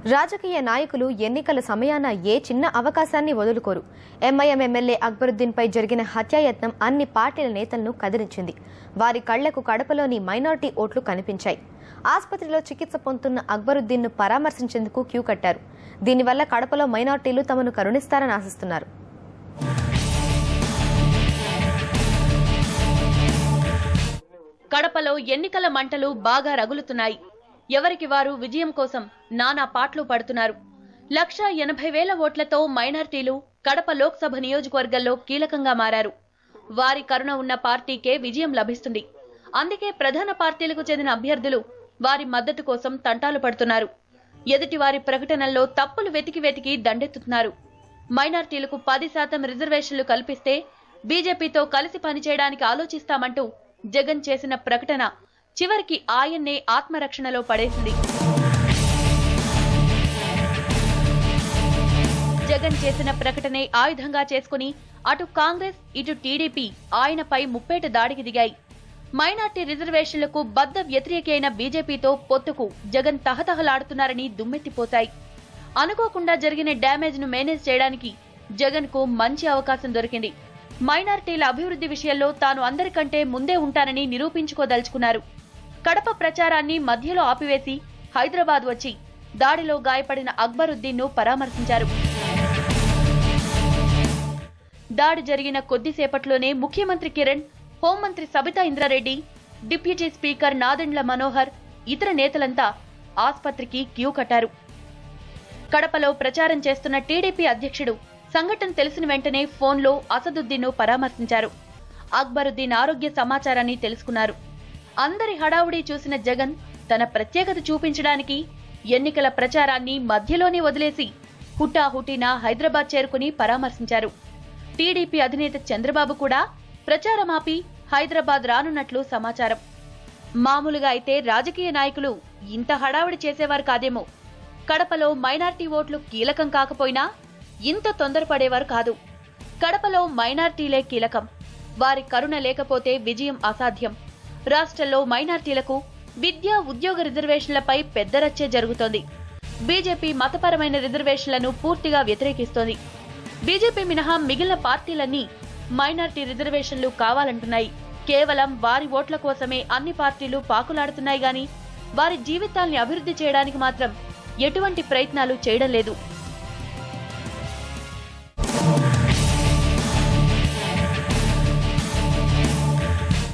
రాజకీయ నాయకులు ఎన్నికల సమయాన ఏ చిన్న అవకాశాన్ని వదులుకోరు ఎంఐఎం ఎమ్మెల్యే అక్బరుద్దీన్పై జరిగిన హత్యాయత్నం అన్ని పార్టీల నేతలను కదిలించింది వారి కళ్లకు కడపలోని మైనారిటీ ఓట్లు కనిపించాయి ఆసుపత్రిలో చికిత్స పొందుతున్న అక్బరుద్దీన్ను పరామర్శించేందుకు క్యూ కట్టారు దీనివల్ల కడపలో మైనారిటీలు తమను కరుణిస్తారని ఆశిస్తున్నారు కడపలో ఎన్నికల మంటలు బాగా రగులుతున్నాయి ఎవరికి వారు విజయం కోసం నానా పాట్లు పడుతున్నారు లక్ష ఎనభై వేల ఓట్లతో మైనార్టీలు కడప లోక్సభ నియోజకవర్గంలో కీలకంగా మారారు వారి కరుణ ఉన్న పార్టీకే విజయం లభిస్తుంది అందుకే ప్రధాన పార్టీలకు చెందిన అభ్యర్థులు వారి మద్దతు కోసం తంటాలు పడుతున్నారు ఎదుటి వారి ప్రకటనల్లో తప్పులు వెతికి వెతికి దండెత్తుతున్నారు మైనార్టీలకు పది శాతం రిజర్వేషన్లు కల్పిస్తే బీజేపీతో కలిసి పనిచేయడానికి ఆలోచిస్తామంటూ జగన్ చేసిన ప్రకటన చివరికి ఆయన్నే ఆత్మరక్షణలో పడేసింది జగన్ చేసిన ప్రకటనే ఆయుధంగా చేసుకుని అటు కాంగ్రెస్ ఇటు టీడీపీ ఆయనపై ముప్పేట దాడికి దిగాయి మైనార్టీ రిజర్వేషన్లకు బద్ద వ్యతిరేకి అయిన బీజేపీతో పొత్తుకు జగన్ తహతహలాడుతున్నారని దుమ్మెత్తిపోతాయి అనుకోకుండా జరిగిన డ్యామేజ్ ను మేనేజ్ చేయడానికి జగన్ కు మంచి అవకాశం దొరికింది మైనార్టీల అభివృద్ధి విషయంలో తాను అందరికంటే ముందే ఉంటానని నిరూపించుకోదలుచుకున్నారు కడప ప్రచారాన్ని మధ్యలో ఆపివేసి హైదరాబాద్ వచ్చి దాడిలో గాయపడిన అక్బరుద్దీన్ ను పరామర్శించారు దాడి జరిగిన కొద్దిసేపట్లోనే ముఖ్యమంత్రి కిరణ్ హోంమంత్రి సబితా ఇంద్రారెడ్డి డిప్యూటీ స్పీకర్ నాదెండ్ల మనోహర్ ఇతర నేతలంతా ఆస్పత్రికి క్యూ కట్టారు కడపలో ప్రచారం చేస్తున్న టీడీపీ అధ్యక్షుడు సంఘటన తెలిసిన వెంటనే ఫోన్లో అసదుద్దీన్ను పరామర్శించారు అక్బరుద్దీన్ ఆరోగ్య సమాచారాన్ని తెలుసుకున్నారు అందరి హడావుడి చూసిన జగన్ తన ప్రత్యేకత చూపించడానికి ఎన్నికల ప్రచారాన్ని మధ్యలోనే వదిలేసి హుటాహుటిన హైదరాబాద్ చేరుకుని పరామర్శించారు టీడీపీ అధినేత చంద్రబాబు కూడా ప్రచారం ఆపి హైదరాబాద్ రానున్నట్లు సమాచారం మామూలుగా అయితే రాజకీయ నాయకులు ఇంత హడావిడి చేసేవారు కాదేమో కడపలో మైనార్టీ ఓట్లు కీలకం కాకపోయినా ఇంత తొందరపడేవారు కాదు కడపలో మైనార్టీలే కీలకం వారి కరుణ లేకపోతే విజయం అసాధ్యం రాష్ట్రంలో మైనార్టీలకు విద్య ఉద్యోగ రిజర్వేషన్లపై పెద్ద రచ్చే జరుగుతోంది బీజేపీ మతపరమైన రిజర్వేషన్లను పూర్తిగా వ్యతిరేకిస్తోంది బీజేపీ మినహా మిగిలిన పార్టీలన్నీ మైనార్టీ రిజర్వేషన్లు కావాలంటున్నాయి కేవలం వారి ఓట్ల కోసమే అన్ని పార్టీలు పాకులాడుతున్నాయి గాని వారి జీవితాల్ని అభివృద్ధి చేయడానికి మాత్రం ఎటువంటి ప్రయత్నాలు చేయడం లేదు